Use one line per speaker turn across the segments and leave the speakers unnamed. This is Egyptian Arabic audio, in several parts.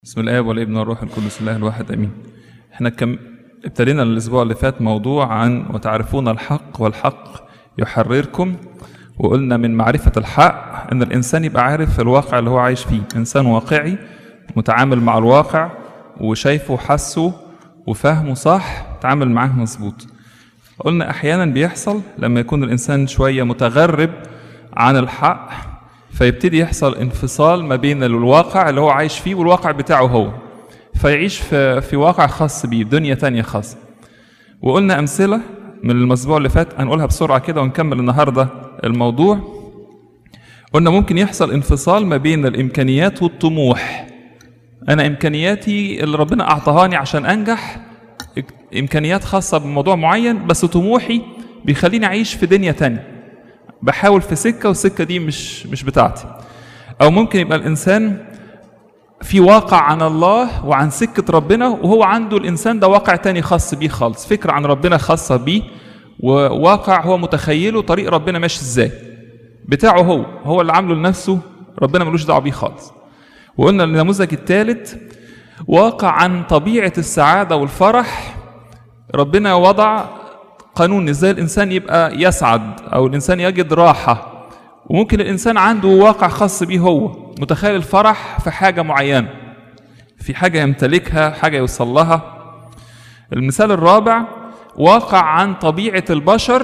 بسم الله والابن والروح القدس الله الواحد امين احنا كم ابتدينا الاسبوع اللي فات موضوع عن وتعرفون الحق والحق يحرركم وقلنا من معرفة الحق ان الانسان يبقى عارف الواقع اللي هو عايش فيه انسان واقعي متعامل مع الواقع وشايفه وحسه وفهمه صح تعامل معاه مظبوط قلنا احيانا بيحصل لما يكون الانسان شوية متغرب عن الحق فيبتدي يحصل انفصال ما بين الواقع اللي هو عايش فيه والواقع بتاعه هو فيعيش في, في واقع خاص بيه دنيا تانية خاصة وقلنا أمثلة من الأسبوع اللي فات هنقولها بسرعة كده ونكمل النهاردة الموضوع قلنا ممكن يحصل انفصال ما بين الإمكانيات والطموح أنا إمكانياتي اللي ربنا أعطاهاني عشان أنجح إمكانيات خاصة بموضوع معين بس طموحي بيخليني أعيش في دنيا تانية بحاول في سكه والسكه دي مش مش بتاعتي او ممكن يبقى الانسان في واقع عن الله وعن سكه ربنا وهو عنده الانسان ده واقع تاني خاص بيه خالص فكره عن ربنا خاصه بيه وواقع هو متخيله طريق ربنا ماشي ازاي بتاعه هو هو اللي عامله لنفسه ربنا ملوش دعوه بيه خالص وقلنا النموذج الثالث واقع عن طبيعه السعاده والفرح ربنا وضع قانون ازاي الانسان يبقى يسعد او الانسان يجد راحه وممكن الانسان عنده واقع خاص بيه هو متخيل الفرح في حاجه معينه في حاجه يمتلكها حاجه يوصل لها المثال الرابع واقع عن طبيعه البشر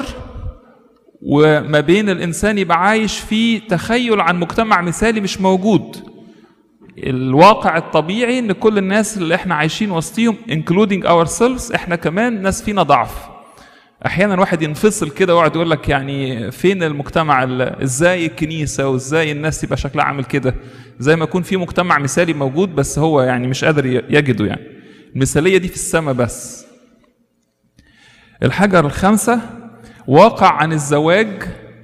وما بين الانسان يبقى عايش في تخيل عن مجتمع مثالي مش موجود الواقع الطبيعي ان كل الناس اللي احنا عايشين وسطيهم including ourselves احنا كمان ناس فينا ضعف احيانا واحد ينفصل كده ويقعد يقول لك يعني فين المجتمع ازاي الكنيسه وازاي الناس يبقى شكلها عامل كده زي ما يكون في مجتمع مثالي موجود بس هو يعني مش قادر يجده يعني المثاليه دي في السماء بس الحجر الخامسه واقع عن الزواج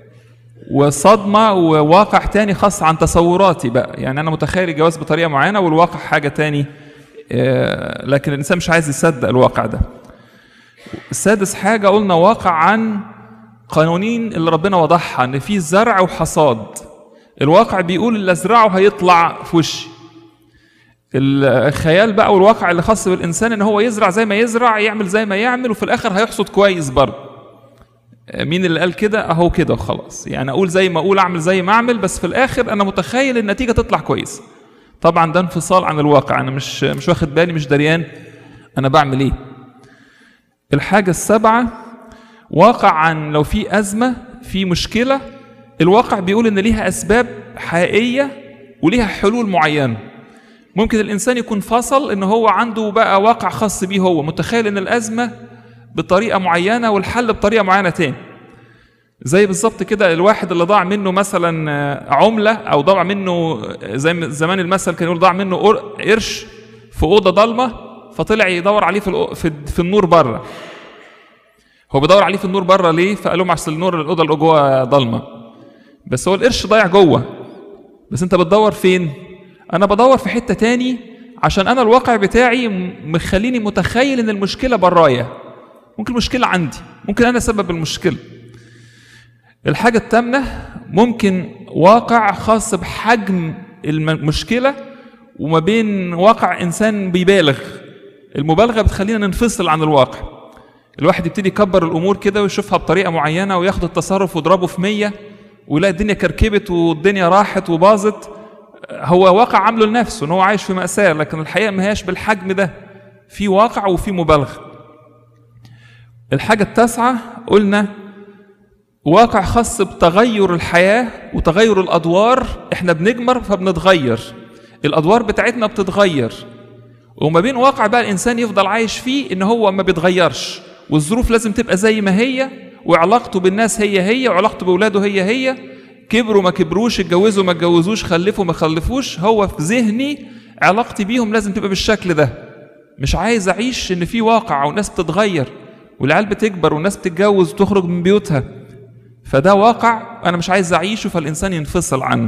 وصدمه وواقع تاني خاص عن تصوراتي بقى يعني انا متخيل الجواز بطريقه معينه والواقع حاجه تاني لكن الانسان مش عايز يصدق الواقع ده السادس حاجة قلنا واقع عن قوانين اللي ربنا وضعها ان في زرع وحصاد الواقع بيقول اللي ازرعه هيطلع في وشي الخيال بقى والواقع اللي خاص بالانسان ان هو يزرع زي ما يزرع يعمل زي ما يعمل وفي الاخر هيحصد كويس برضه مين اللي قال كده اهو كده وخلاص يعني اقول زي ما اقول اعمل زي ما اعمل بس في الاخر انا متخيل النتيجه تطلع كويس طبعا ده انفصال عن الواقع انا مش مش واخد بالي مش دريان انا بعمل ايه الحاجة السابعة واقع عن لو في أزمة في مشكلة الواقع بيقول إن ليها أسباب حقيقية وليها حلول معينة ممكن الإنسان يكون فصل إن هو عنده بقى واقع خاص بيه هو متخيل إن الأزمة بطريقة معينة والحل بطريقة معينة تاني زي بالظبط كده الواحد اللي ضاع منه مثلا عملة أو ضاع منه زي زمان المثل كان يقول ضاع منه قرش في أوضة ضلمة فطلع يدور عليه في في, في النور بره هو بيدور عليه في النور بره ليه فقال لهم عشان النور الاوضه اللي جوه ضلمه بس هو القرش ضايع جوه بس انت بتدور فين انا بدور في حته تاني عشان انا الواقع بتاعي مخليني متخيل ان المشكله برايا ممكن المشكله عندي ممكن انا سبب المشكله الحاجه الثامنه ممكن واقع خاص بحجم المشكله وما بين واقع انسان بيبالغ المبالغه بتخلينا ننفصل عن الواقع الواحد يبتدي يكبر الامور كده ويشوفها بطريقه معينه وياخد التصرف ويضربه في مية ويلاقي الدنيا كركبت والدنيا راحت وباظت هو واقع عامله لنفسه ان هو عايش في ماساه لكن الحقيقه ما هياش بالحجم ده في واقع وفي مبالغه الحاجه التاسعه قلنا واقع خاص بتغير الحياه وتغير الادوار احنا بنجمر فبنتغير الادوار بتاعتنا بتتغير وما بين واقع بقى الانسان يفضل عايش فيه ان هو ما بيتغيرش والظروف لازم تبقى زي ما هي وعلاقته بالناس هي هي وعلاقته باولاده هي هي كبروا ما كبروش اتجوزوا ما اتجوزوش خلفوا ما خلفوش هو في ذهني علاقتي بيهم لازم تبقى بالشكل ده مش عايز اعيش ان في واقع والناس بتتغير والعيال بتكبر والناس بتتجوز وتخرج من بيوتها فده واقع انا مش عايز اعيشه فالانسان ينفصل عنه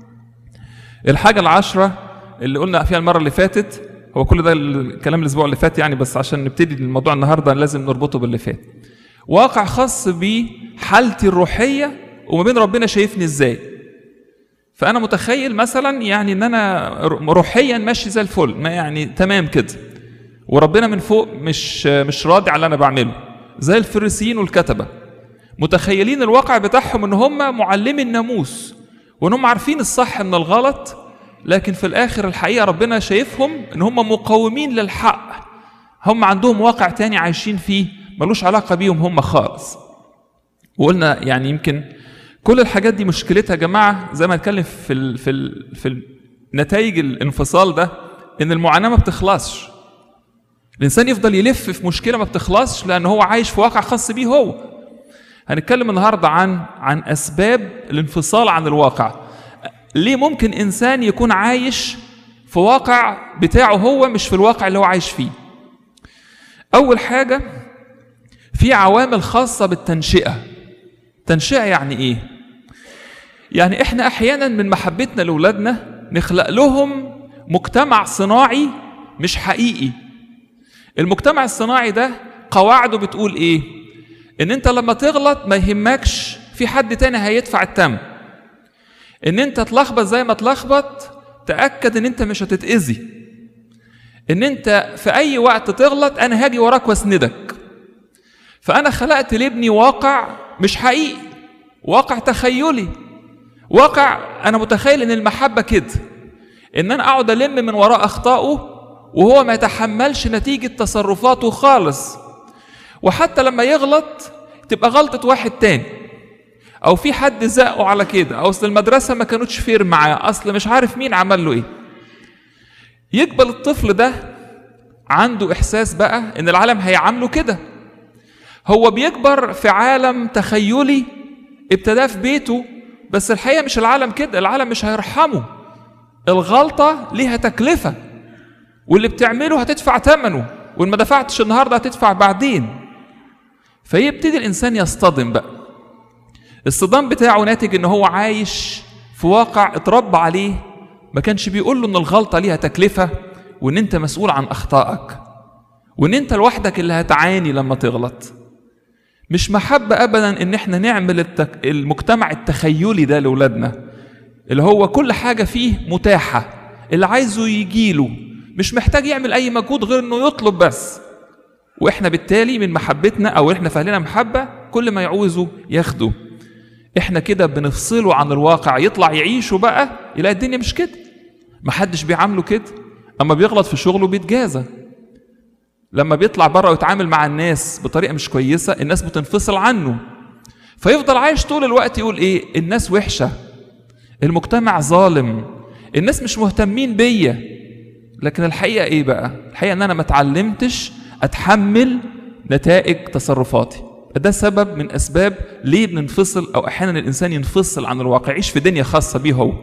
الحاجه العشره اللي قلنا فيها المره اللي فاتت هو كل ده الكلام الاسبوع اللي فات يعني بس عشان نبتدي الموضوع النهارده لازم نربطه باللي فات واقع خاص بحالتي الروحيه وما بين ربنا شايفني ازاي فانا متخيل مثلا يعني ان انا روحيا ماشي زي الفل ما يعني تمام كده وربنا من فوق مش مش راضي على اللي انا بعمله زي الفريسيين والكتبه متخيلين الواقع بتاعهم ان هم معلمي الناموس وان هم عارفين الصح من الغلط لكن في الاخر الحقيقه ربنا شايفهم ان هم مقاومين للحق هم عندهم واقع تاني عايشين فيه ملوش علاقه بيهم هم خالص وقلنا يعني يمكن كل الحاجات دي مشكلتها يا جماعه زي ما اتكلم في ال في ال في نتائج الانفصال ده ان المعاناه ما بتخلصش الانسان يفضل يلف في مشكله ما بتخلصش لان هو عايش في واقع خاص بيه هو هنتكلم النهارده عن عن اسباب الانفصال عن الواقع ليه ممكن انسان يكون عايش في واقع بتاعه هو مش في الواقع اللي هو عايش فيه اول حاجه في عوامل خاصه بالتنشئه تنشئه يعني ايه يعني احنا احيانا من محبتنا لاولادنا نخلق لهم مجتمع صناعي مش حقيقي المجتمع الصناعي ده قواعده بتقول ايه ان انت لما تغلط ما يهمكش في حد تاني هيدفع الثمن ان انت تلخبط زي ما تلخبط تاكد ان انت مش هتتاذي ان انت في اي وقت تغلط انا هاجي وراك واسندك فانا خلقت لابني واقع مش حقيقي واقع تخيلي واقع انا متخيل ان المحبه كده ان انا اقعد الم من وراء اخطائه وهو ما يتحملش نتيجه تصرفاته خالص وحتى لما يغلط تبقى غلطه واحد تاني او في حد زقه على كده او اصل المدرسه ما كانتش فير معاه اصل مش عارف مين عمل له ايه يقبل الطفل ده عنده احساس بقى ان العالم هيعامله كده هو بيكبر في عالم تخيلي ابتداه في بيته بس الحقيقه مش العالم كده العالم مش هيرحمه الغلطه ليها تكلفه واللي بتعمله هتدفع ثمنه وان ما دفعتش النهارده هتدفع بعدين فيبتدي الانسان يصطدم بقى الصدام بتاعه ناتج ان هو عايش في واقع اتربى عليه ما كانش بيقول له ان الغلطه ليها تكلفه وان انت مسؤول عن اخطائك وان انت لوحدك اللي هتعاني لما تغلط مش محبة أبدا إن إحنا نعمل التك... المجتمع التخيلي ده لأولادنا اللي هو كل حاجة فيه متاحة اللي عايزه يجيله مش محتاج يعمل أي مجهود غير إنه يطلب بس وإحنا بالتالي من محبتنا أو إحنا فاهلنا محبة كل ما يعوزه ياخده إحنا كده بنفصله عن الواقع يطلع يعيشه بقى يلاقي الدنيا مش كده محدش بيعامله كده أما بيغلط في شغله بيتجازى لما بيطلع بره ويتعامل مع الناس بطريقه مش كويسه الناس بتنفصل عنه فيفضل عايش طول الوقت يقول ايه الناس وحشه المجتمع ظالم الناس مش مهتمين بيا لكن الحقيقه ايه بقى الحقيقه ان انا ما اتعلمتش اتحمل نتائج تصرفاتي ده سبب من اسباب ليه بننفصل او احيانا الانسان ينفصل عن الواقع يعيش في دنيا خاصه بيه هو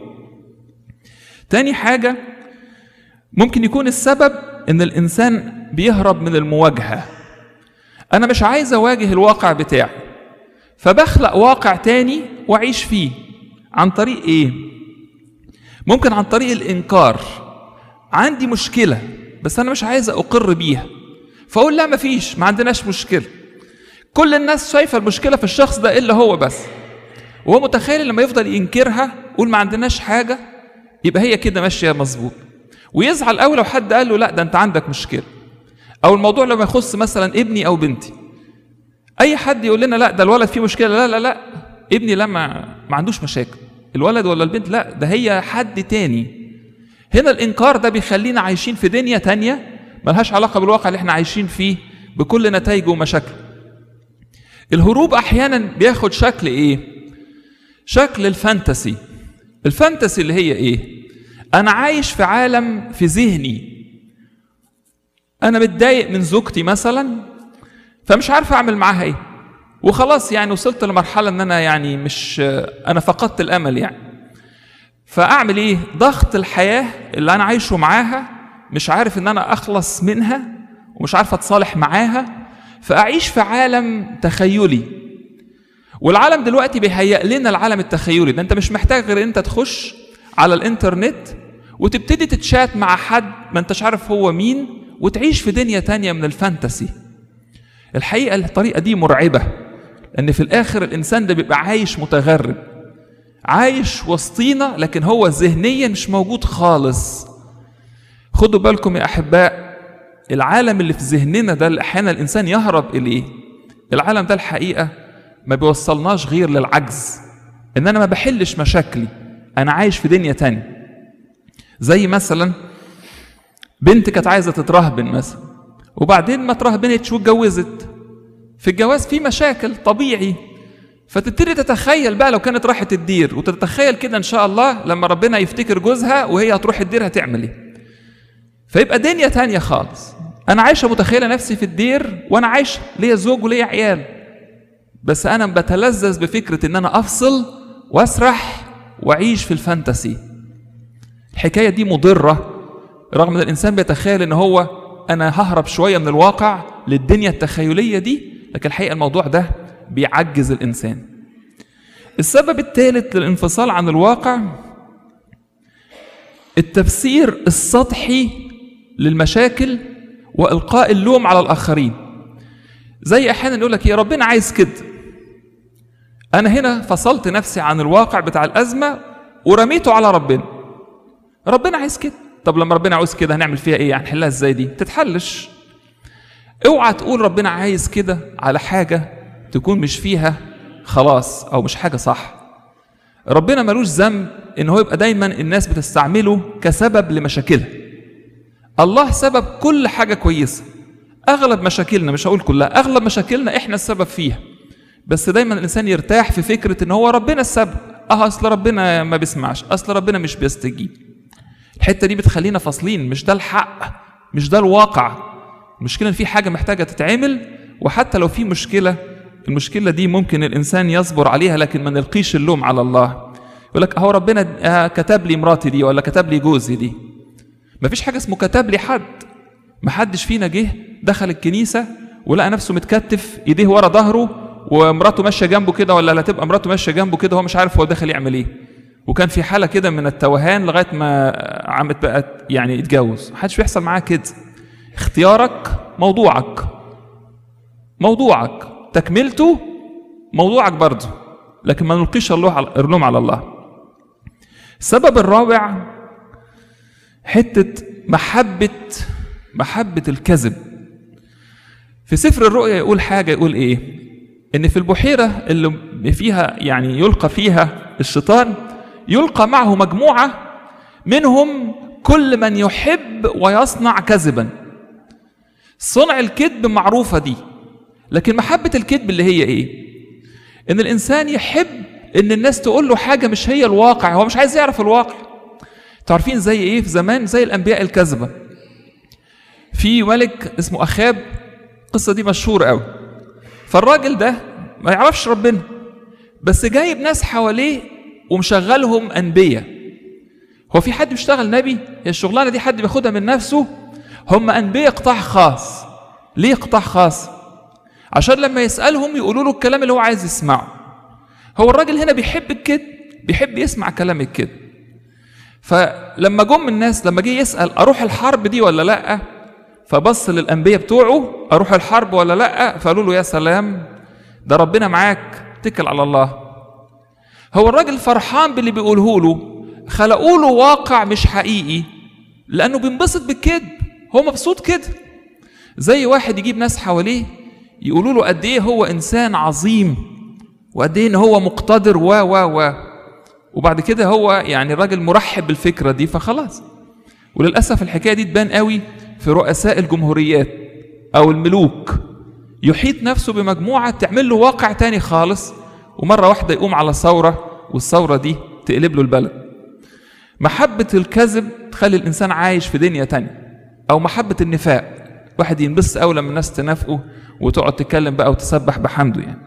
تاني حاجه ممكن يكون السبب ان الانسان بيهرب من المواجهه انا مش عايز اواجه الواقع بتاعي فبخلق واقع تاني واعيش فيه عن طريق ايه ممكن عن طريق الانكار عندي مشكله بس انا مش عايز اقر بيها فاقول لا مفيش ما عندناش مشكله كل الناس شايفه المشكله في الشخص ده الا هو بس وهو متخيل لما يفضل ينكرها يقول ما عندناش حاجه يبقى هي كده ماشيه مظبوط ويزعل قوي لو حد قال له لا ده انت عندك مشكله او الموضوع لما يخص مثلا ابني او بنتي اي حد يقول لنا لا ده الولد فيه مشكله لا لا لا ابني لا ما, ما عندوش مشاكل الولد ولا البنت لا ده هي حد تاني هنا الانكار ده بيخلينا عايشين في دنيا تانية ملهاش علاقه بالواقع اللي احنا عايشين فيه بكل نتائجه ومشاكله الهروب احيانا بياخد شكل ايه شكل الفانتسي الفانتسي اللي هي ايه انا عايش في عالم في ذهني انا متضايق من زوجتي مثلا فمش عارف اعمل معاها ايه وخلاص يعني وصلت لمرحله ان انا يعني مش انا فقدت الامل يعني فاعمل ايه ضغط الحياه اللي انا عايشه معاها مش عارف ان انا اخلص منها ومش عارف اتصالح معاها فاعيش في عالم تخيلي والعالم دلوقتي بيهيئ لنا العالم التخيلي ده انت مش محتاج غير انت تخش على الانترنت وتبتدي تتشات مع حد ما انتش عارف هو مين وتعيش في دنيا تانية من الفانتسي الحقيقة الطريقة دي مرعبة لأن في الآخر الإنسان ده بيبقى عايش متغرب عايش وسطينا لكن هو ذهنيا مش موجود خالص خدوا بالكم يا احباء العالم اللي في ذهننا ده اللي احيانا الانسان يهرب اليه العالم ده الحقيقه ما بيوصلناش غير للعجز ان انا ما بحلش مشاكلي انا عايش في دنيا تانية زي مثلا بنت كانت عايزه تترهبن مثلا وبعدين ما ترهبنتش واتجوزت في الجواز في مشاكل طبيعي فتبتدي تتخيل بقى لو كانت راحت الدير وتتخيل كده ان شاء الله لما ربنا يفتكر جوزها وهي هتروح الدير هتعمل ايه فيبقى دنيا تانية خالص انا عايشه متخيله نفسي في الدير وانا عايشه ليا زوج وليا عيال بس انا بتلذذ بفكره ان انا افصل واسرح واعيش في الفانتسي الحكايه دي مضره رغم ان الانسان بيتخيل ان هو انا ههرب شويه من الواقع للدنيا التخيليه دي لكن الحقيقه الموضوع ده بيعجز الانسان السبب الثالث للانفصال عن الواقع التفسير السطحي للمشاكل والقاء اللوم على الاخرين زي احيانا يقول لك يا ربنا عايز كده انا هنا فصلت نفسي عن الواقع بتاع الازمه ورميته على ربنا ربنا عايز كده طب لما ربنا عاوز كده هنعمل فيها ايه هنحلها ازاي دي تتحلش اوعى تقول ربنا عايز كده على حاجه تكون مش فيها خلاص او مش حاجه صح ربنا ملوش ذنب ان هو يبقى دايما الناس بتستعمله كسبب لمشاكلها الله سبب كل حاجه كويسه اغلب مشاكلنا مش هقول كلها اغلب مشاكلنا احنا السبب فيها بس دايما الانسان يرتاح في فكره ان هو ربنا السبب اه اصل ربنا ما بيسمعش اصل ربنا مش بيستجيب الحته دي بتخلينا فاصلين مش ده الحق مش ده الواقع المشكله ان في حاجه محتاجه تتعمل وحتى لو في مشكله المشكله دي ممكن الانسان يصبر عليها لكن ما نلقيش اللوم على الله يقول لك اهو ربنا آه كتب لي مراتي دي ولا كتب لي جوزي دي مفيش حاجه اسمه كتب لي حد محدش فينا جه دخل الكنيسه ولقى نفسه متكتف ايديه ورا ظهره ومراته ماشيه جنبه كده ولا لا تبقى مراته ماشيه جنبه كده هو مش عارف هو داخل يعمل ايه وكان في حاله كده من التوهان لغايه ما عمت بقى يعني يتجوز محدش بيحصل معاه كده اختيارك موضوعك موضوعك تكملته موضوعك برضه لكن ما نلقيش اللوم على الله السبب الرابع حته محبه محبه الكذب في سفر الرؤيا يقول حاجه يقول ايه ان في البحيره اللي فيها يعني يلقى فيها الشيطان يلقى معه مجموعه منهم كل من يحب ويصنع كذبا صنع الكذب معروفه دي لكن محبه الكذب اللي هي ايه ان الانسان يحب ان الناس تقول له حاجه مش هي الواقع هو مش عايز يعرف الواقع تعرفين زي ايه في زمان زي الانبياء الكذبه في ملك اسمه اخاب القصه دي مشهوره قوي فالراجل ده ما يعرفش ربنا بس جايب ناس حواليه ومشغلهم انبياء هو في حد بيشتغل نبي هي الشغلانه دي حد بياخدها من نفسه هم انبياء قطاع خاص ليه قطاع خاص عشان لما يسالهم يقولوا له الكلام اللي هو عايز يسمعه هو الراجل هنا بيحب الكذب بيحب يسمع كلام الكذب فلما جم الناس لما جه يسال اروح الحرب دي ولا لا فبص للانبياء بتوعه اروح الحرب ولا لا فقالوا له يا سلام ده ربنا معاك اتكل على الله هو الراجل فرحان باللي بيقوله له خلقوا له واقع مش حقيقي لانه بينبسط بالكذب هو مبسوط كده زي واحد يجيب ناس حواليه يقولوا له قد ايه هو انسان عظيم وقد ايه ان هو مقتدر و و و وبعد كده هو يعني الراجل مرحب بالفكره دي فخلاص وللاسف الحكايه دي تبان قوي في رؤساء الجمهوريات او الملوك يحيط نفسه بمجموعه تعمل له واقع تاني خالص ومره واحده يقوم على ثوره والثوره دي تقلب له البلد محبه الكذب تخلي الانسان عايش في دنيا تانية او محبه النفاق واحد ينبسط قوي لما الناس تنافقه وتقعد تتكلم بقى وتسبح بحمده يعني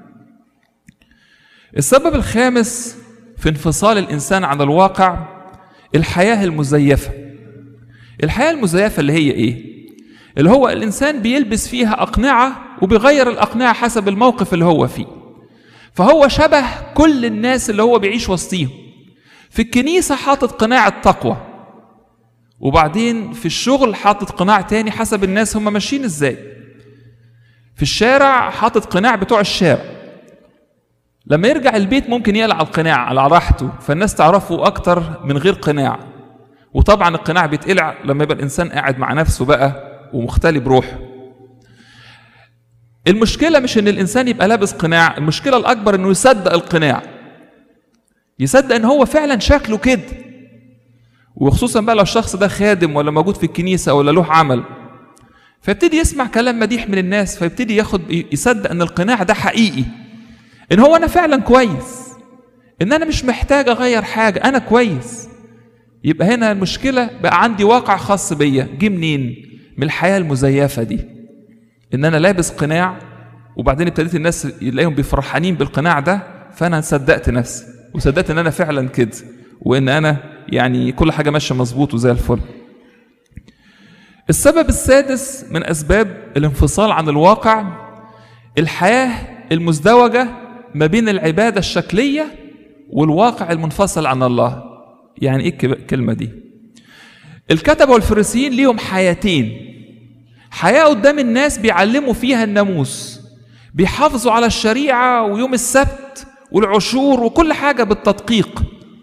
السبب الخامس في انفصال الانسان عن الواقع الحياه المزيفه الحياه المزيفه اللي هي ايه اللي هو الانسان بيلبس فيها اقنعه وبيغير الاقنعه حسب الموقف اللي هو فيه فهو شبه كل الناس اللي هو بيعيش وسطيهم في الكنيسه حاطط قناع التقوى وبعدين في الشغل حاطط قناع تاني حسب الناس هم ماشيين ازاي في الشارع حاطط قناع بتوع الشارع لما يرجع البيت ممكن يقلع القناع على راحته فالناس تعرفه اكتر من غير قناع وطبعا القناع بيتقلع لما يبقى الانسان قاعد مع نفسه بقى ومختلي بروحه المشكلة مش ان الانسان يبقى لابس قناع المشكلة الاكبر انه يصدق القناع يصدق ان هو فعلا شكله كده وخصوصا بقى لو الشخص ده خادم ولا موجود في الكنيسة ولا له عمل فيبتدي يسمع كلام مديح من الناس فيبتدي ياخد يصدق ان القناع ده حقيقي ان هو انا فعلا كويس ان انا مش محتاج اغير حاجة انا كويس يبقى هنا المشكلة بقى عندي واقع خاص بيا جه منين من الحياة المزيفة دي ان انا لابس قناع وبعدين ابتديت الناس يلاقيهم بيفرحانين بالقناع ده فانا صدقت نفسي وصدقت ان انا فعلا كده وان انا يعني كل حاجه ماشيه مظبوط وزي الفل السبب السادس من اسباب الانفصال عن الواقع الحياه المزدوجه ما بين العباده الشكليه والواقع المنفصل عن الله يعني ايه الكلمه دي الكتبه والفريسيين ليهم حياتين حياه قدام الناس بيعلموا فيها الناموس بيحافظوا على الشريعه ويوم السبت والعشور وكل حاجه بالتدقيق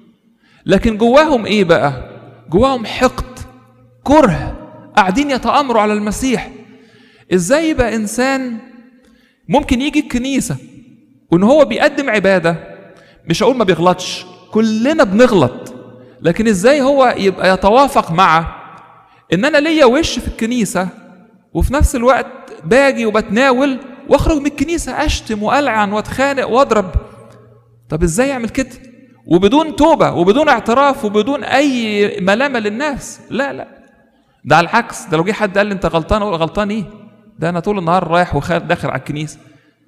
لكن جواهم ايه بقى جواهم حقد كره قاعدين يتامروا على المسيح ازاي يبقى انسان ممكن يجي الكنيسه وان هو بيقدم عباده مش هقول ما بيغلطش كلنا بنغلط لكن ازاي هو يبقى يتوافق مع ان انا ليا وش في الكنيسه وفي نفس الوقت باجي وبتناول واخرج من الكنيسه اشتم والعن واتخانق واضرب طب ازاي يعمل كده وبدون توبه وبدون اعتراف وبدون اي ملامه للناس لا لا ده على العكس ده لو جه حد قال لي انت غلطان اقول غلطان ايه ده انا طول النهار رايح وداخل على الكنيسه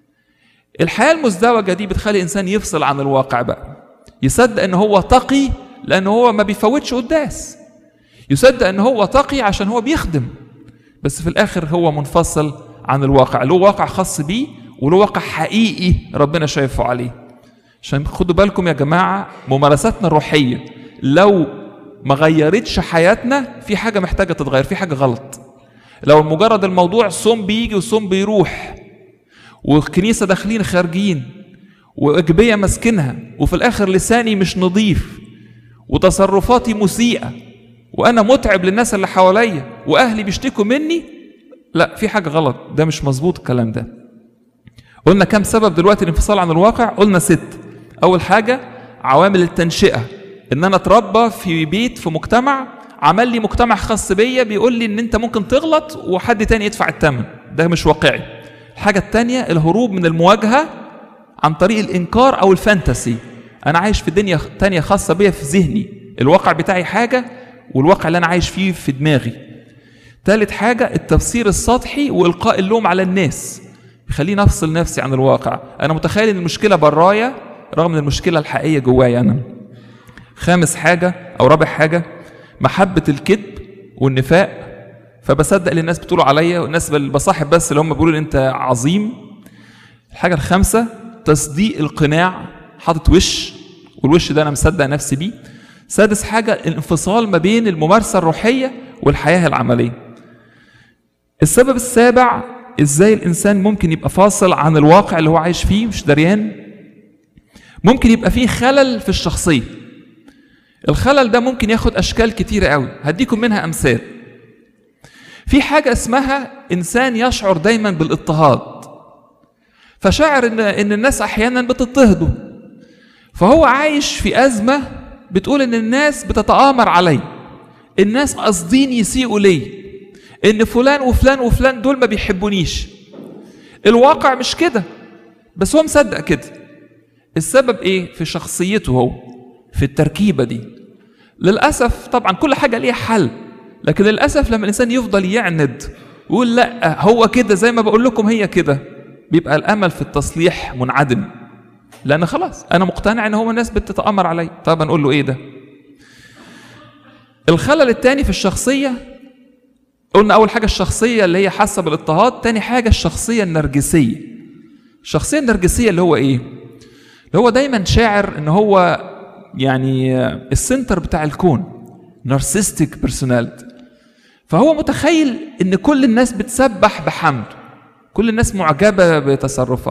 الحياه المزدوجه دي بتخلي انسان يفصل عن الواقع بقى يصدق ان هو تقي لان هو ما بيفوتش قداس يصدق ان هو تقي عشان هو بيخدم بس في الاخر هو منفصل عن الواقع له واقع خاص بيه وله واقع حقيقي ربنا شايفه عليه عشان خدوا بالكم يا جماعه ممارساتنا الروحيه لو ما غيرتش حياتنا في حاجه محتاجه تتغير في حاجه غلط لو مجرد الموضوع صوم بيجي وصوم بيروح والكنيسه داخلين خارجين واجبيه ماسكينها وفي الاخر لساني مش نظيف وتصرفاتي مسيئه وانا متعب للناس اللي حواليا واهلي بيشتكوا مني لا في حاجه غلط ده مش مظبوط الكلام ده قلنا كم سبب دلوقتي الانفصال عن الواقع قلنا ست اول حاجه عوامل التنشئه ان انا اتربى في بيت في مجتمع عمل لي مجتمع خاص بيا بيقول لي ان انت ممكن تغلط وحد تاني يدفع الثمن ده مش واقعي الحاجه الثانيه الهروب من المواجهه عن طريق الانكار او الفانتسي انا عايش في دنيا تانية خاصه بيا في ذهني الواقع بتاعي حاجه والواقع اللي انا عايش فيه في دماغي ثالث حاجه التفسير السطحي والقاء اللوم على الناس يخليني افصل نفسي عن الواقع انا متخيل ان المشكله برايا رغم ان المشكله الحقيقيه جوايا انا خامس حاجه او رابع حاجه محبه الكذب والنفاق فبصدق اللي الناس بتقولوا عليا والناس اللي بصاحب بس اللي هم بيقولوا لي انت عظيم الحاجه الخامسه تصديق القناع حاطط وش والوش ده انا مصدق نفسي بيه سادس حاجه الانفصال ما بين الممارسه الروحيه والحياه العمليه السبب السابع ازاي الانسان ممكن يبقى فاصل عن الواقع اللي هو عايش فيه مش دريان ممكن يبقى فيه خلل في الشخصيه الخلل ده ممكن ياخد اشكال كتيره قوي هديكم منها امثال في حاجه اسمها انسان يشعر دايما بالاضطهاد فشاعر ان ان الناس احيانا بتضطهده فهو عايش في ازمه بتقول ان الناس بتتآمر علي الناس قاصدين يسيئوا لي ان فلان وفلان وفلان دول ما بيحبونيش الواقع مش كده بس هو مصدق كده السبب ايه في شخصيته هو في التركيبه دي للاسف طبعا كل حاجه ليها حل لكن للاسف لما الانسان يفضل يعند ويقول لا هو كده زي ما بقول لكم هي كده بيبقى الامل في التصليح منعدم لان خلاص انا مقتنع ان هو الناس بتتامر علي طب نقول له ايه ده الخلل الثاني في الشخصيه قلنا اول حاجه الشخصيه اللي هي حاسه بالاضطهاد تاني حاجه الشخصيه النرجسيه الشخصيه النرجسيه اللي هو ايه اللي هو دايما شاعر ان هو يعني السنتر بتاع الكون نارسيستيك بيرسوناليتي فهو متخيل ان كل الناس بتسبح بحمد كل الناس معجبه بتصرفاته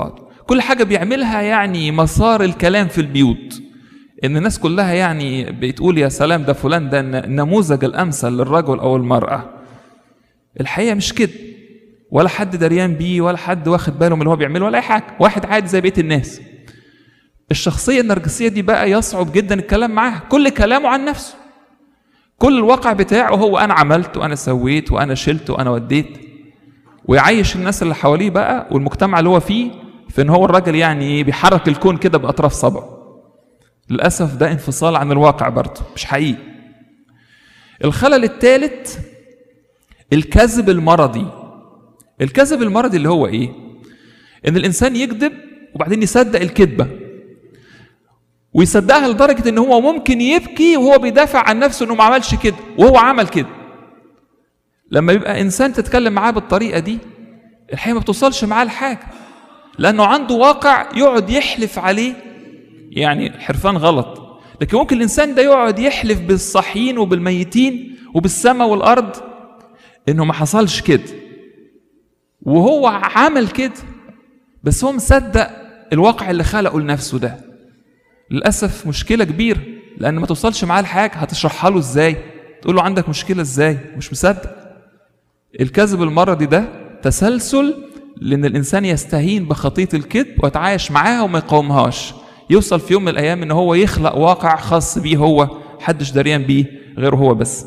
كل حاجة بيعملها يعني مسار الكلام في البيوت ان الناس كلها يعني بتقول يا سلام ده فلان ده النموذج الامثل للرجل او المرأة الحقيقة مش كده ولا حد دريان بيه ولا حد واخد باله من اللي هو بيعمله ولا اي حاجة واحد عادي زي بقية الناس الشخصية النرجسية دي بقى يصعب جدا الكلام معاها كل كلامه عن نفسه كل الواقع بتاعه هو انا عملت وانا سويت وانا شلت وانا وديت ويعيش الناس اللي حواليه بقى والمجتمع اللي هو فيه في ان هو الراجل يعني بيحرك الكون كده باطراف صبعه للاسف ده انفصال عن الواقع برضه مش حقيقي الخلل الثالث الكذب المرضي الكذب المرضي اللي هو ايه ان الانسان يكذب وبعدين يصدق الكذبه ويصدقها لدرجه ان هو ممكن يبكي وهو بيدافع عن نفسه انه ما عملش كده وهو عمل كده لما يبقى انسان تتكلم معاه بالطريقه دي الحقيقه ما بتوصلش معاه لحاجه لانه عنده واقع يقعد يحلف عليه يعني حرفان غلط لكن ممكن الانسان ده يقعد يحلف بالصحيين وبالميتين وبالسماء والارض انه ما حصلش كده وهو عمل كده بس هو مصدق الواقع اللي خلقه لنفسه ده للاسف مشكله كبيره لان ما توصلش معاه لحاجه هتشرحها له ازاي تقول له عندك مشكله ازاي مش مصدق الكذب المرضي ده تسلسل لان الانسان يستهين بخطيه الكذب ويتعايش معاها وما يقاومهاش يوصل في يوم من الايام ان هو يخلق واقع خاص بيه هو محدش دريان بيه غيره هو بس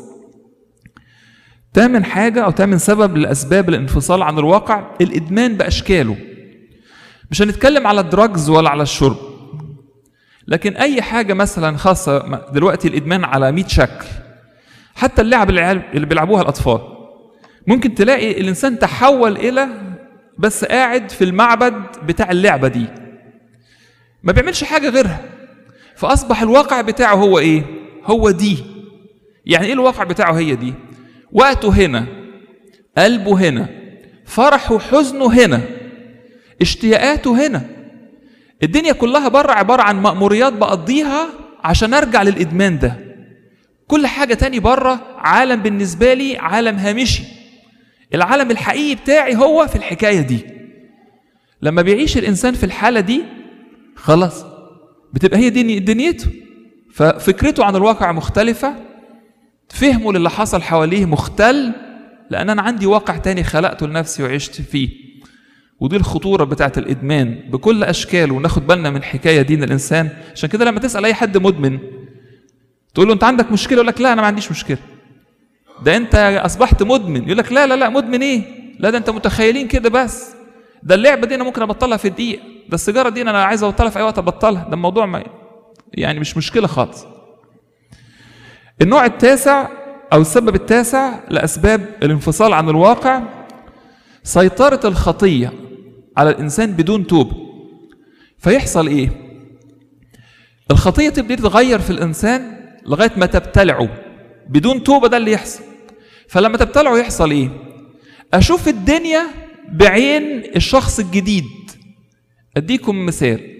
تامن حاجة أو تامن سبب لأسباب الانفصال عن الواقع الإدمان بأشكاله مش هنتكلم على الدراجز ولا على الشرب لكن أي حاجة مثلا خاصة دلوقتي الإدمان على 100 شكل حتى اللعب اللي بيلعبوها الأطفال ممكن تلاقي الإنسان تحول إلى بس قاعد في المعبد بتاع اللعبة دي ما بيعملش حاجة غيرها فأصبح الواقع بتاعه هو إيه؟ هو دي يعني إيه الواقع بتاعه هي دي؟ وقته هنا قلبه هنا فرحه وحزنه هنا اشتياقاته هنا الدنيا كلها بره عبارة عن مأموريات بقضيها عشان أرجع للإدمان ده كل حاجة تاني بره عالم بالنسبة لي عالم هامشي العالم الحقيقي بتاعي هو في الحكاية دي لما بيعيش الإنسان في الحالة دي خلاص بتبقى هي دي دنيته ففكرته عن الواقع مختلفة فهمه للي حصل حواليه مختل لأن أنا عندي واقع تاني خلقته لنفسي وعشت فيه ودي الخطورة بتاعت الإدمان بكل أشكاله وناخد بالنا من الحكاية دي الإنسان عشان كده لما تسأل أي حد مدمن تقول له أنت عندك مشكلة يقول لك لا أنا ما عنديش مشكلة ده أنت أصبحت مدمن يقول لك لا لا لا مدمن إيه لا ده أنت متخيلين كده بس ده اللعبة دي أنا ممكن أبطلها في دقيقة ده السيجارة دي أنا عايز أبطلها في أي وقت أبطلها ده الموضوع ما يعني مش مشكلة خالص النوع التاسع أو السبب التاسع لأسباب الانفصال عن الواقع سيطرة الخطية على الإنسان بدون توبة فيحصل إيه؟ الخطية تبتدي تتغير في الإنسان لغاية ما تبتلعه بدون توبة ده اللي يحصل فلما تبتلعه يحصل إيه؟ أشوف الدنيا بعين الشخص الجديد أديكم مثال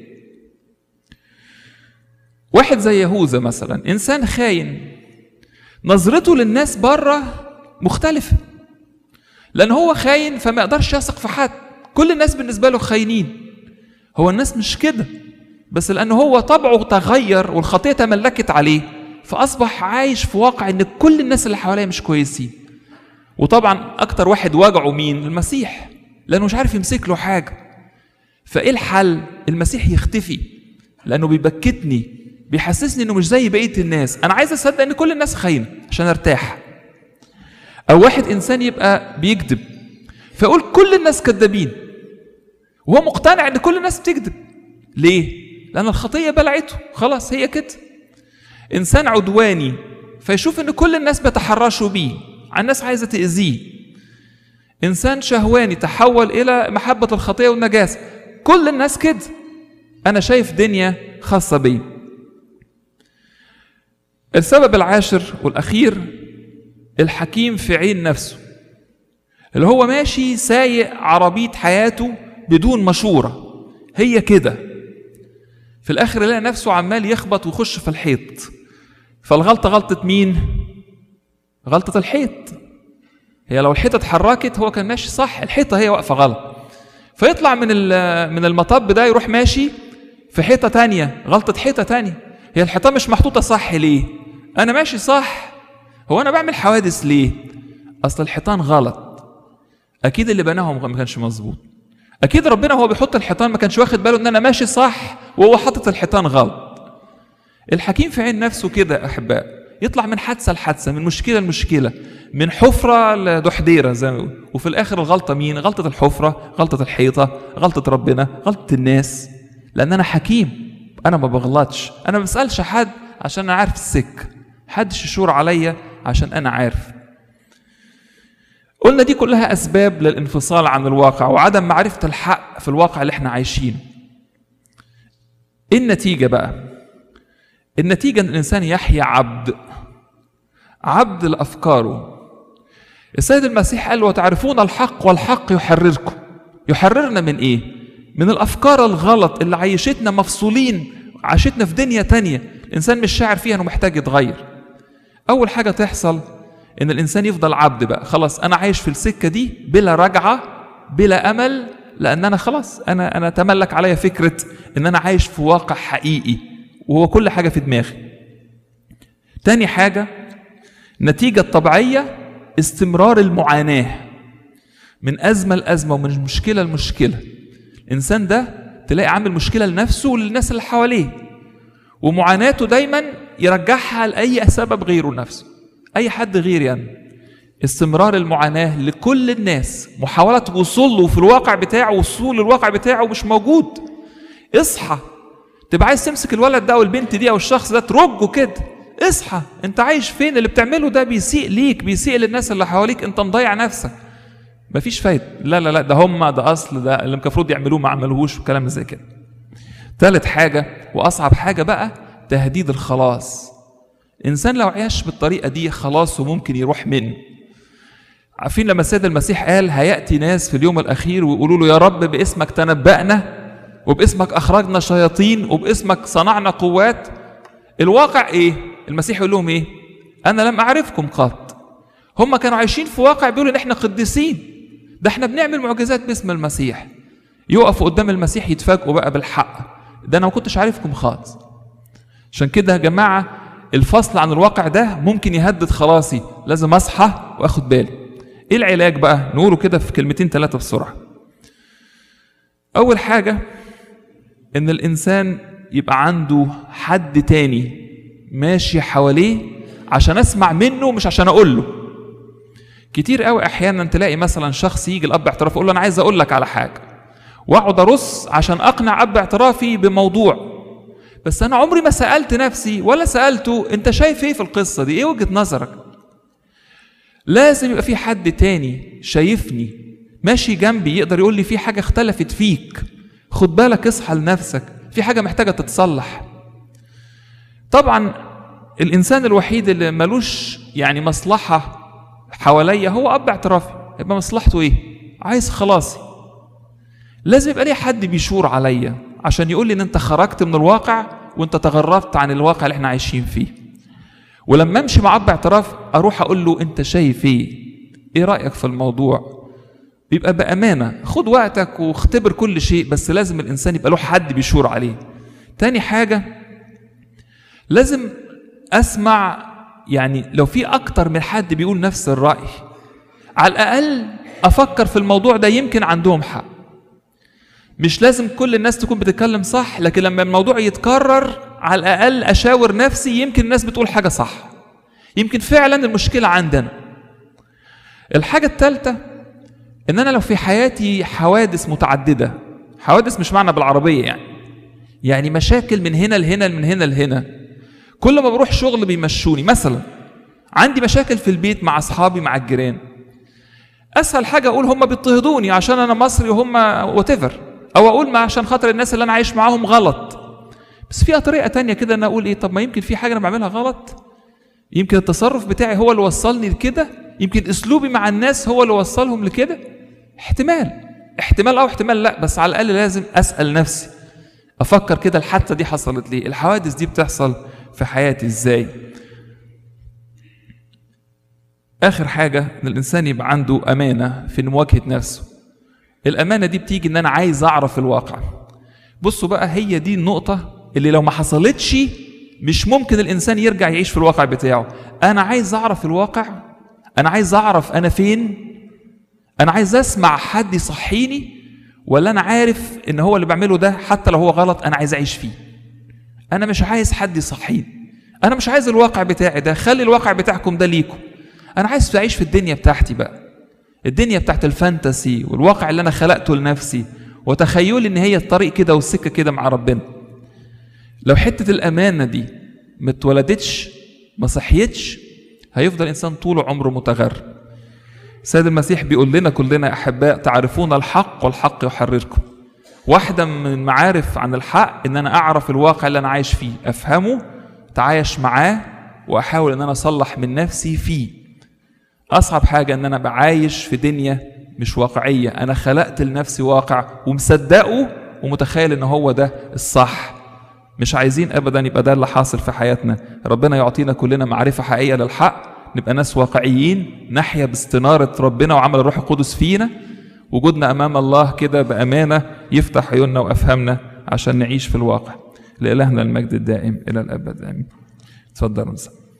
واحد زي يهوذا مثلا إنسان خاين نظرته للناس بره مختلفة لأن هو خاين فما يقدرش يثق في حد كل الناس بالنسبة له خاينين هو الناس مش كده بس لأنه هو طبعه تغير والخطية تملكت عليه فأصبح عايش في واقع إن كل الناس اللي حواليه مش كويسين وطبعا أكتر واحد وجعه مين المسيح لأنه مش عارف يمسك له حاجة فإيه الحل المسيح يختفي لأنه بيبكتني بيحسسني انه مش زي بقيه الناس انا عايز اصدق ان كل الناس خاينه عشان ارتاح او واحد انسان يبقى بيكذب فيقول كل الناس كذابين وهو مقتنع ان كل الناس بتكذب ليه لان الخطيه بلعته خلاص هي كده انسان عدواني فيشوف ان كل الناس بيتحرشوا بيه على الناس عايزه تاذيه انسان شهواني تحول الى محبه الخطيه والنجاسه كل الناس كده انا شايف دنيا خاصه بيه السبب العاشر والأخير الحكيم في عين نفسه اللي هو ماشي سايق عربية حياته بدون مشورة هي كده في الآخر يلاقي نفسه عمال يخبط ويخش في الحيط فالغلطة غلطة مين؟ غلطة الحيط هي لو الحيطة اتحركت هو كان ماشي صح الحيطة هي واقفة غلط فيطلع من من المطب ده يروح ماشي في حيطه تانية غلطه حيطه تانية هي الحيطه مش محطوطه صح ليه انا ماشي صح هو انا بعمل حوادث ليه اصل الحيطان غلط اكيد اللي بناهم ما كانش مظبوط اكيد ربنا وهو بيحط الحيطان ما كانش واخد باله ان انا ماشي صح وهو حاطط الحيطان غلط الحكيم في عين نفسه كده احباء يطلع من حادثه لحادثه من مشكله لمشكله من حفره لدحديره زي ما بيقول وفي الاخر الغلطه مين غلطه الحفره غلطه الحيطه غلطه ربنا غلطه الناس لان انا حكيم انا ما بغلطش انا ما بسالش حد عشان انا عارف السك حدش يشور عليا عشان انا عارف قلنا دي كلها اسباب للانفصال عن الواقع وعدم معرفه الحق في الواقع اللي احنا عايشينه ايه النتيجه بقى النتيجه ان الانسان يحيا عبد عبد لافكاره السيد المسيح قال وتعرفون الحق والحق يحرركم يحررنا من ايه من الافكار الغلط اللي عيشتنا مفصولين عاشتنا في دنيا تانية الانسان مش شاعر فيها انه محتاج يتغير اول حاجه تحصل ان الانسان يفضل عبد بقى خلاص انا عايش في السكه دي بلا رجعه بلا امل لان انا خلاص انا انا تملك عليا فكره ان انا عايش في واقع حقيقي وهو كل حاجه في دماغي تاني حاجه النتيجه الطبيعيه استمرار المعاناه من ازمه لازمه ومن مشكله لمشكله الانسان ده تلاقي عامل مشكله لنفسه وللناس اللي حواليه ومعاناته دايما يرجعها لاي سبب غيره نفسه اي حد غيري يعني استمرار المعاناه لكل الناس محاوله وصول له في الواقع بتاعه وصول الواقع بتاعه مش موجود اصحى تبقى عايز تمسك الولد ده او البنت دي او الشخص ده ترجه كده اصحى انت عايش فين اللي بتعمله ده بيسيء ليك بيسيء للناس اللي حواليك انت مضيع نفسك مفيش فايده لا لا لا ده هم ده اصل ده اللي المفروض يعملوه ما عملوهوش وكلام زي كده ثالث حاجه واصعب حاجه بقى تهديد الخلاص الانسان لو عاش بالطريقه دي خلاصه ممكن يروح منه عارفين لما السيد المسيح قال هياتي ناس في اليوم الاخير ويقولوا له يا رب باسمك تنبأنا وباسمك اخرجنا شياطين وباسمك صنعنا قوات الواقع ايه المسيح يقول لهم ايه انا لم اعرفكم قط هم كانوا عايشين في واقع بيقولوا ان احنا قديسين ده احنا بنعمل معجزات باسم المسيح يقفوا قدام المسيح يتفاجئوا بقى بالحق ده انا ما كنتش عارفكم خالص عشان كده يا جماعه الفصل عن الواقع ده ممكن يهدد خلاصي لازم اصحى واخد بالي ايه العلاج بقى نقوله كده في كلمتين ثلاثه بسرعه اول حاجه ان الانسان يبقى عنده حد تاني ماشي حواليه عشان اسمع منه مش عشان اقول له كتير قوي احيانا تلاقي مثلا شخص يجي الاب اعتراف يقول له انا عايز اقول لك على حاجه واقعد ارص عشان اقنع اب اعترافي بموضوع بس انا عمري ما سالت نفسي ولا سالته انت شايف ايه في القصه دي ايه وجهه نظرك لازم يبقى في حد تاني شايفني ماشي جنبي يقدر يقول لي في حاجه اختلفت فيك خد بالك اصحى لنفسك في حاجه محتاجه تتصلح طبعا الانسان الوحيد اللي ملوش يعني مصلحه حواليا هو اب اعترافي يبقى مصلحته ايه عايز خلاصي لازم يبقى لي حد بيشور عليا عشان يقول لي ان انت خرجت من الواقع وانت تغربت عن الواقع اللي احنا عايشين فيه ولما امشي مع اب اعتراف اروح اقول له انت شايف ايه ايه رايك في الموضوع بيبقى بامانه خد وقتك واختبر كل شيء بس لازم الانسان يبقى له حد بيشور عليه تاني حاجه لازم اسمع يعني لو في اكتر من حد بيقول نفس الراي على الاقل افكر في الموضوع ده يمكن عندهم حق مش لازم كل الناس تكون بتتكلم صح لكن لما الموضوع يتكرر على الاقل اشاور نفسي يمكن الناس بتقول حاجه صح يمكن فعلا المشكله عندنا الحاجه الثالثه ان انا لو في حياتي حوادث متعدده حوادث مش معنى بالعربيه يعني يعني مشاكل من هنا لهنا من هنا لهنا كل ما بروح شغل بيمشوني مثلا عندي مشاكل في البيت مع اصحابي مع الجيران اسهل حاجه اقول هم بيضطهدوني عشان انا مصري وهم وات او اقول ما عشان خاطر الناس اللي انا عايش معاهم غلط بس فيها طريقه تانية كده ان اقول ايه طب ما يمكن في حاجه انا بعملها غلط يمكن التصرف بتاعي هو اللي وصلني لكده يمكن اسلوبي مع الناس هو اللي وصلهم لكده احتمال احتمال او احتمال لا بس على الاقل لازم اسال نفسي افكر كده الحادثه دي حصلت ليه الحوادث دي بتحصل في حياتي ازاي اخر حاجه ان الانسان يبقى عنده امانه في مواجهه نفسه الامانه دي بتيجي ان انا عايز اعرف الواقع بصوا بقى هي دي النقطه اللي لو ما حصلتش مش ممكن الانسان يرجع يعيش في الواقع بتاعه انا عايز اعرف الواقع انا عايز اعرف انا فين انا عايز اسمع حد يصحيني ولا انا عارف ان هو اللي بعمله ده حتى لو هو غلط انا عايز اعيش فيه انا مش عايز حد يصحيني انا مش عايز الواقع بتاعي ده خلي الواقع بتاعكم ده ليكم انا عايز اعيش في الدنيا بتاعتي بقى الدنيا بتاعت الفانتسي والواقع اللي انا خلقته لنفسي وتخيلي ان هي الطريق كده والسكه كده مع ربنا لو حته الامانه دي ما اتولدتش ما صحيتش هيفضل انسان طول عمره متغرب سيد المسيح بيقول لنا كلنا يا احباء تعرفون الحق والحق يحرركم واحده من المعارف عن الحق ان انا اعرف الواقع اللي انا عايش فيه افهمه تعايش معاه واحاول ان انا اصلح من نفسي فيه اصعب حاجه ان انا بعايش في دنيا مش واقعيه انا خلقت لنفسي واقع ومصدقه ومتخيل ان هو ده الصح مش عايزين ابدا يبقى ده اللي حاصل في حياتنا ربنا يعطينا كلنا معرفه حقيقيه للحق نبقى ناس واقعيين نحيا باستناره ربنا وعمل الروح القدس فينا وجودنا امام الله كده بامانه يفتح عيوننا وافهامنا عشان نعيش في الواقع لالهنا المجد الدائم الى الابد امين اتفضل